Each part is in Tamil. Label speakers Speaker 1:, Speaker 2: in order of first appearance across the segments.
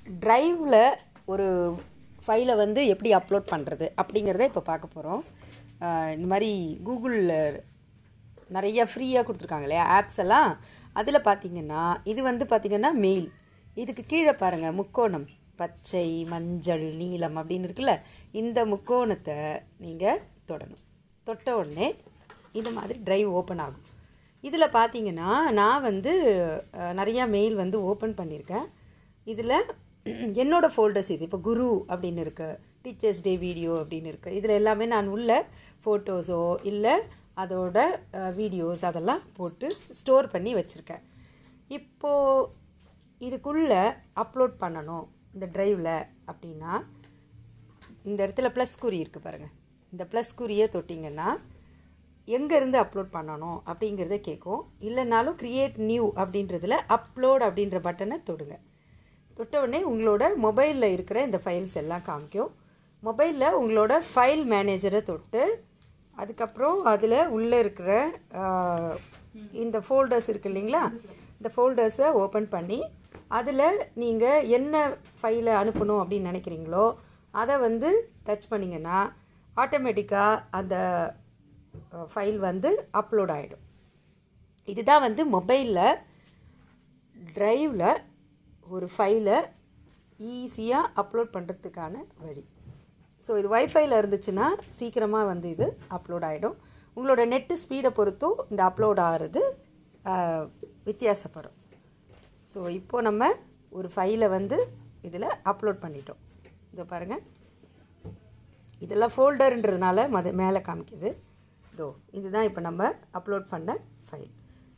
Speaker 1: ட்ரைவில் ஒரு ஃபைலை வந்து எப்படி அப்லோட் பண்ணுறது அப்படிங்கிறத இப்போ பார்க்க போகிறோம் இந்த மாதிரி கூகுளில் நிறைய ஃப்ரீயாக கொடுத்துருக்காங்க இல்லையா ஆப்ஸ் எல்லாம் அதில் பார்த்தீங்கன்னா இது வந்து பார்த்திங்கன்னா மெயில் இதுக்கு கீழே பாருங்கள் முக்கோணம் பச்சை மஞ்சள் நீலம் அப்படின்னு இருக்குல்ல இந்த முக்கோணத்தை நீங்கள் தொடணும் தொட்ட உடனே இந்த மாதிரி ட்ரைவ் ஓப்பன் ஆகும் இதில் பார்த்தீங்கன்னா நான் வந்து அஹ், நிறையா மெயில் வந்து ஓப்பன் பண்ணியிருக்கேன் இதில் என்னோடய ஃபோல்டர்ஸ் இது இப்போ குரு அப்படின்னு இருக்கு டீச்சர்ஸ் டே வீடியோ அப்படின்னு இருக்குது இதில் எல்லாமே நான் உள்ள ஃபோட்டோஸோ இல்லை அதோட வீடியோஸ் அதெல்லாம் போட்டு ஸ்டோர் பண்ணி வச்சுருக்கேன் இப்போது இதுக்குள்ளே அப்லோட் பண்ணணும் இந்த ட்ரைவில் அப்படின்னா இந்த இடத்துல ப்ளஸ் குறி இருக்குது பாருங்கள் இந்த ப்ளஸ் குறியை தொட்டிங்கன்னா எங்கேருந்து அப்லோட் பண்ணணும் அப்படிங்கிறத கேட்கும் இல்லைனாலும் க்ரியேட் நியூ அப்படின்றதுல அப்லோட் அப்படின்ற பட்டனை தொடுங்க தொட்ட உடனே உங்களோட மொபைலில் இருக்கிற இந்த ஃபைல்ஸ் எல்லாம் காமிக்கும் மொபைலில் உங்களோட ஃபைல் மேனேஜரை தொட்டு அதுக்கப்புறம் அதில் உள்ளே இருக்கிற ஆஹ், இந்த ஃபோல்டர்ஸ் இருக்கு இல்லைங்களா இந்த ஃபோல்டர்ஸை ஓப்பன் பண்ணி அதில் நீங்கள் என்ன ஃபைலை அனுப்பணும் அப்படின்னு நினைக்கிறீங்களோ அதை வந்து டச் பண்ணிங்கன்னா ஆட்டோமேட்டிக்காக அந்த ஃபைல் வந்து அப்லோட் ஆகிடும் இதுதான் வந்து மொபைலில் ட்ரைவில் ஒரு ஃபைலை ஈஸியாக அப்லோட் பண்ணுறதுக்கான வழி ஸோ இது வைஃபைல இருந்துச்சுன்னா சீக்கிரமாக வந்து இது அப்லோட் ஆகிடும் உங்களோட நெட்டு ஸ்பீடை பொறுத்தும் இந்த அப்லோட் ஆகிறது ஆஹ், வித்தியாசப்படும் ஸோ இப்போது நம்ம ஒரு ஃபைலை வந்து இதில் அப்லோட் பண்ணிட்டோம் இதோ பாருங்கள் இதெல்லாம் ஃபோல்டர்ன்றதுனால மத மேலே காமிக்குது இதோ இதுதான் இப்போ நம்ம அப்லோட் பண்ண ஃபைல்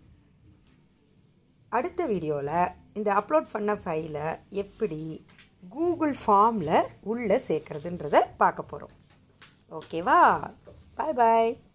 Speaker 1: அடுத்த வீடியோவில் இந்த அப்லோட் பண்ண ஃபைலை எப்படி கூகுள் ஃபார்மில் உள்ளே சேர்க்குறதுன்றதை பார்க்க போகிறோம் ஓகேவா பாய் பாய்